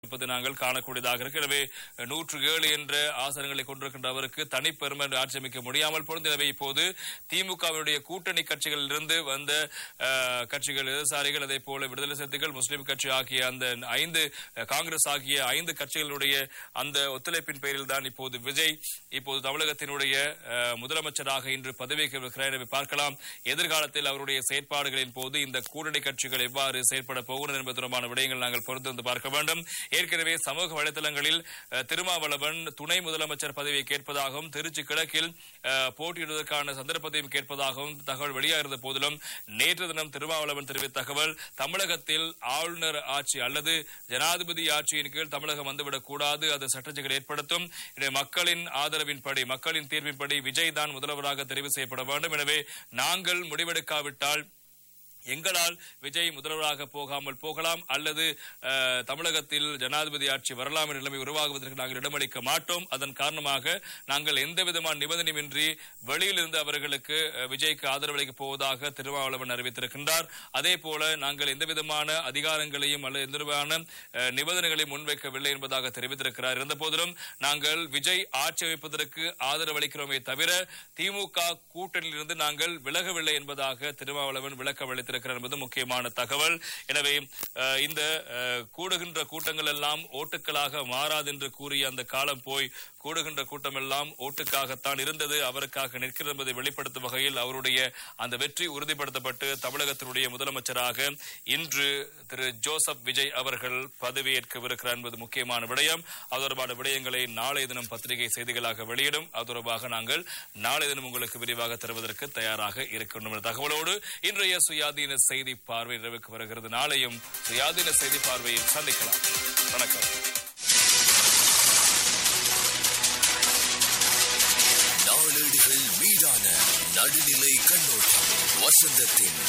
இருப்பதை நாங்கள் காணக்கூடியதாக இருக்கு எனவே நூற்று ஏழு என்ற ஆசனங்களை கொண்டிருக்கின்ற அவருக்கு தனிப்பெருமை என்று ஆட்சி அமைக்க முடியாமல் போனது எனவே இப்போது திமுகவினுடைய கூட்டணி கட்சிகளிலிருந்து வந்த அஹ், கட்சிகள் இடதுசாரிகள் அதே போல விடுதலை சிறுத்தைகள் முஸ்லிம் கட்சி ஆகிய அந்த ஐந்து அஹ், காங்கிரஸ் ஆகிய ஐந்து கட்சிகளுடைய அந்த ஒத்துழைப்பின் பேரில் தான் இப்போது விஜய் இப்போது தமிழகத்தினுடைய அஹ், முதலமைச்சராக இன்று பதவியேற்க இருக்கிறார் எனவே பார்க்கலாம் எதிர்காலத்தில் அவருடைய செயற்பாடுகளின் போது இந்த கூட்டணி கட்சிகள் எவ்வாறு செயற்பட போகிறது என்பது தொடர்பான விடயங்கள் நாங்கள் பொறுத்திருந்து பார்க்க வேண்டும் ஏற்கனவே சமூக வலைதளங்களில் அஹ், திருமாவளவன் துணை முதலமைச்சர் பதவியை கேட்பதாகவும் திருச்சி கிழக்கில் அஹ், போட்டியிடுவதற்கான சந்தர்ப்பத்தையும் கேட்பதாகவும் தகவல் வெளியாகிருந்த போதிலும் நேற்று தினம் திருமாவளவன் தெரிவித்த தகவல் தமிழகத்தில் ஆளுநர் ஆட்சி அல்லது ஜனாதிபதி ஆட்சியின் கீழ் தமிழகம் வந்துவிடக் கூடாது அது சட்டச்சிக்கல் ஏற்படுத்தும் எனவே மக்களின் ஆதரவின்படி மக்களின் தீர்ப்பின்படி விஜய் தான் முதல்வராக தெரிவு செய்யப்பட வேண்டும் எனவே நாங்கள் முடிவெடுக்காவிட்டால் எங்களால் விஜய் முதல்வராக போகாமல் போகலாம் அல்லது அஹ், தமிழகத்தில் ஜனாதிபதி ஆட்சி வரலாம் என்ற நிலைமை உருவாகுவதற்கு நாங்கள் இடமளிக்க மாட்டோம் அதன் காரணமாக நாங்கள் எந்த விதமான நிபந்தனையின்றி வெளியிலிருந்து அவர்களுக்கு அஹ், விஜய்க்கு ஆதரவளிக்கப் போவதாக திருமாவளவன் அறிவித்திருக்கின்றார் அதே போல நாங்கள் எந்த விதமான அதிகாரங்களையும் அல்லது எந்த விதமான அஹ், நிபந்தனைகளையும் முன்வைக்கவில்லை என்பதாக தெரிவித்திருக்கிறார் இருந்த போதிலும் நாங்கள் விஜய் ஆட்சி அமைப்பதற்கு ஆதரவளிக்கிறோமே தவிர திமுக கூட்டணியிலிருந்து நாங்கள் விலகவில்லை என்பதாக திருமாவளவன் விளக்கம் அளித்திருக்கிறார் என்பது முக்கியமான தகவல் எனவே அஹ், இந்த அஹ், கூடுகின்ற கூட்டங்கள் எல்லாம் ஓட்டுக்களாக மாறாது என்று கூறிய அந்த காலம் போய் கூடுகின்ற கூட்டம் எல்லாம் ஓட்டுக்காகத்தான் இருந்தது அவருக்காக நிற்கிறது என்பதை வெளிப்படுத்தும் வகையில் அவருடைய அந்த வெற்றி உறுதிப்படுத்தப்பட்டு தமிழகத்தினுடைய முதலமைச்சராக இன்று திரு ஜோசப் விஜய் அவர்கள் பதவியேற்கவிருக்கிறார் என்பது முக்கியமான விடயம் அது தொடர்பான விடயங்களை நாளை தினம் பத்திரிகை செய்திகளாக வெளியிடும் அது தொடர்பாக நாங்கள் நாளை தினம் உங்களுக்கு விரிவாக தருவதற்கு தயாராக இருக்கின்றோம் என்ற தகவலோடு இன்றைய சுயாதீன செய்தி பார்வை நிறைவுக்கு வருகிறது நாளையும் சுயாதீன செய்தி பார்வையில் சந்திக்கலாம் வணக்கம் நாளேடுகள் மீதான நடுநிலை கண்ணோட்டம் வசந்தத்தின்